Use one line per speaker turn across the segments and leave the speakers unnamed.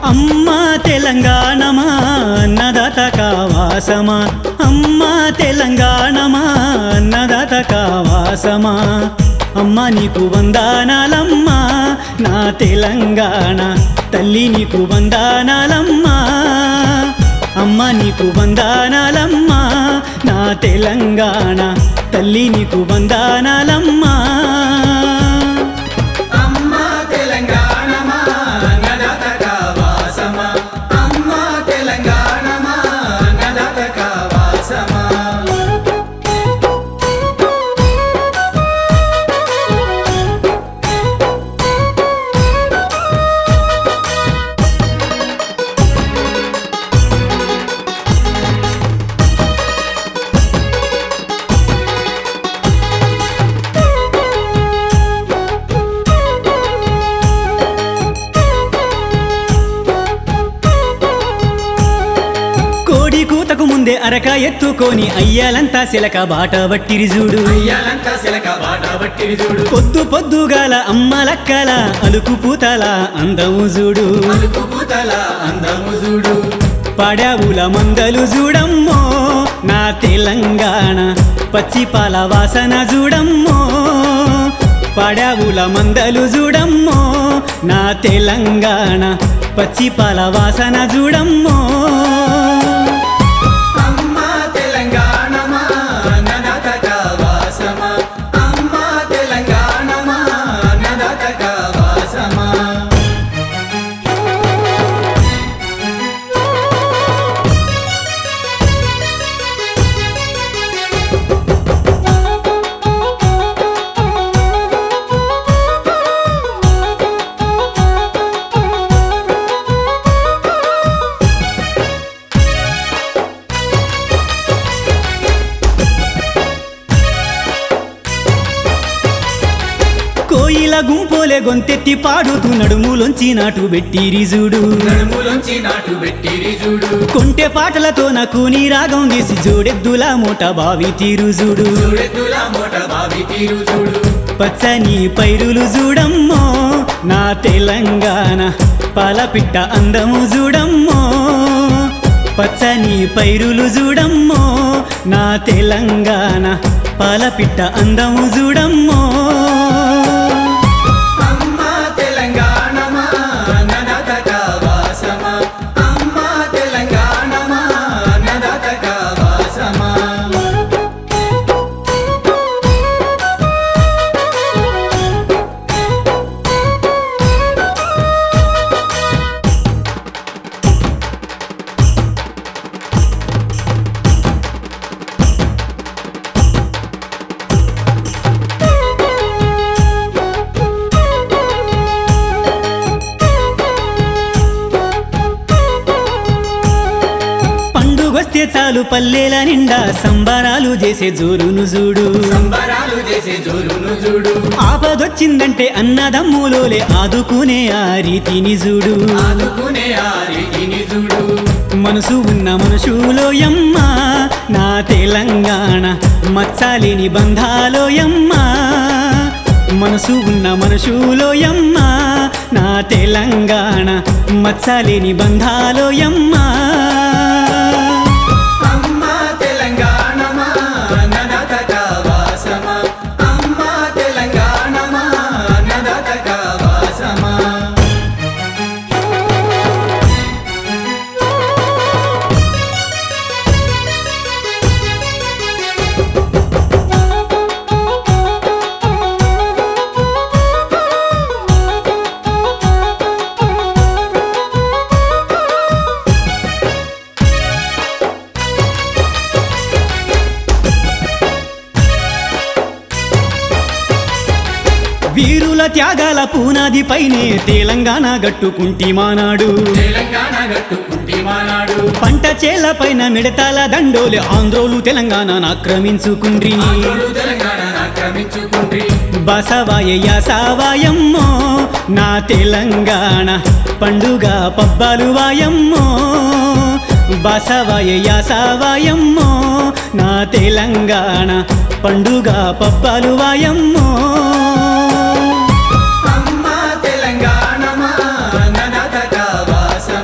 అమ్మా తెలంగాణమా అన్నదాత కావాసమా అమ్మా తెలంగాణమా అన్నదాత కావాసమా అమ్మ నీకు వందానాలమ్మా నా తెలంగాణ తల్లి నీకు వందానాలమ్మా అమ్మ నీకు వందానాలమ్మా నా తెలంగాణ తల్లి నీకు వందానాలమ్మా
అమ్మా తెలంగాణమా అన్నదాత కావాసమా అమ్మా తెలంగాణమా అన్నదాత కావాసమా
కోడి కూతకు ముందే అరక ఎత్తుకొని అయ్యాలంతా శిలక బాట బట్టిరి చూడు
అయ్యాలంతా శిలక బాట బట్టిరి చూడు
పొద్దు పొద్దుగాల అమ్మలక్కల అలుకు పూతల అందము చూడు
అలుపు పూతల అందము చూడు
పడవుల మందలు చూడమ్మో నా తెలంగాణ పచ్చి పాల వాసన చూడమ్మో పడవుల మందలు చూడమ్మో నా తెలంగాణ పచ్చి పాల వాసన చూడమ్మో
అమ్మా తెలంగాణమా అన్నదాత కావాసమా అమ్మా తెలంగాణమా అన్నదాత కావాసమా
కోయిల గుంపోలే గొంతెత్తి పాడుతూ నడుములొంచి నాటు పెట్టిరి చూడు
నడుములోంచి నాటు పెట్టిరి చూడు
కొంటె పాటలతో నాకు నీ రాగం తీసి జోడెద్దుల మూట బావి తీరు చూడు
చూడెద్దుల మూట బావి తీరు చూడు
పచ్చని పైరులు చూడమ్మో నా తెలంగాణ పాలపిట్ట అందము చూడమ్మో పచ్చని పైరులు చూడమ్మో నా తెలంగాణ పాలపిట్ట అందము చూడమ్మో
అమ్మా తెలంగాణమా అన్నదాత కావాసమా అమ్మా తెలంగాణమా అన్నదాత కావాసమా
పండుగొస్తే చాలు పల్లెల నిండా సంబరాలు చేసే జోరును చూడు
సంబరాలు చేసే జోరును చూడు
ఆపదొచ్చిందంటే అన్నదమ్ములోలే ఆదుకునే ఆ రీతిని చూడు
ఆదుకునే ఆ రీతిని చూడు
మనసు ఉన్న మనుషులో యమ్మ నా తెలంగాణ మచ్చాలేని బంధాలో యమ్మ మనసు ఉన్న మనుషులో యమ్మ నా తెలంగాణ మచ్చాలేని బంధాలో యమ్మ
అమ్మా తెలంగాణమా అన్నదాత కావాసమా అమ్మా తెలంగాణమా అన్నదాత కావాసమా
వీరుల త్యాగాల పునాది పైనే తెలంగాణ గట్టుకుంటి మానాడు
తెలంగాణ గట్టుకుంటి మానాడు
పంట చేల పైన మిడతాల దండోలే ఆంధ్రోలు తెలంగాణను ఆక్రమించుకుండ్రి
ఆంధ్రులు తెలంగాణ ఆక్రమించుకుండ్రి
బసవాయ సావాయమ్మో నా తెలంగాణ పండుగ పబ్బాలు వాయమ్మో బసవాయ సావాయమ్మో నా తెలంగాణ పండుగ పబ్బాలు వాయమ్మో
అమ్మా తెలంగాణమా అన్నదాత కావాసమా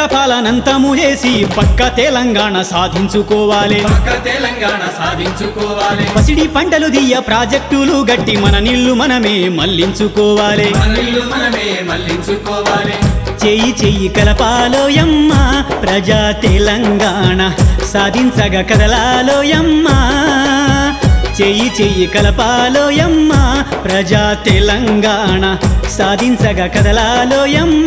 పేదల పాలనంతము చేసి పక్క తెలంగాణ సాధించుకోవాలి
పక్క తెలంగాణ సాధించుకోవాలి
పసిడి పంటలు దియ్య ప్రాజెక్టులు గట్టి మన నీళ్లు మనమే మళ్లించుకోవాలి
మన ఇల్లు మనమే మళ్లించుకోవాలి
చెయ్యి చెయ్యి కలపాలోయమ్మ ప్రజా తెలంగాణ సాధించగ కదలాలోయమ్మ చెయ్యి చెయ్యి కలపాలోయమ్మ ప్రజా తెలంగాణ సాధించగ కదలాలోయమ్మ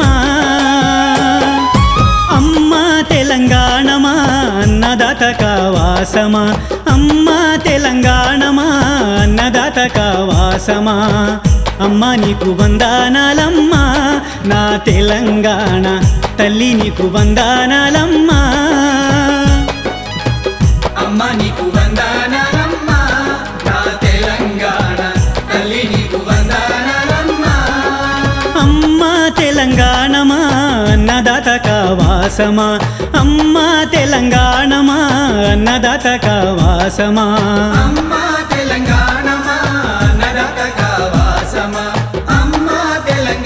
అమ్మా తెలంగాణమా అన్నదాత కావాసమా అమ్మా తెలంగాణమా అన్నదాత కావాసమా అమ్మా నీకు వందానాలమ్మా నా తెలంగాణ తల్లి నీకు వందానాలమ్మా
అమ్మ నీకు వందనాలమ్మా నా తెలంగాణ తల్లి నీకు వందనాలమ్మా
అమ్మా తెలంగాణమా అన్నదాత కావాసమా అమ్మా తెలంగాణమా అన్నదాత కావాసమా
అమ్మ తెలంగాణమా నరక కావాసమా అమ్మ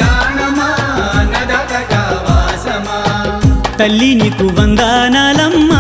తెలంగాణమా నరక కావాసమా
తల్లి నీకు వందానాలమ్మా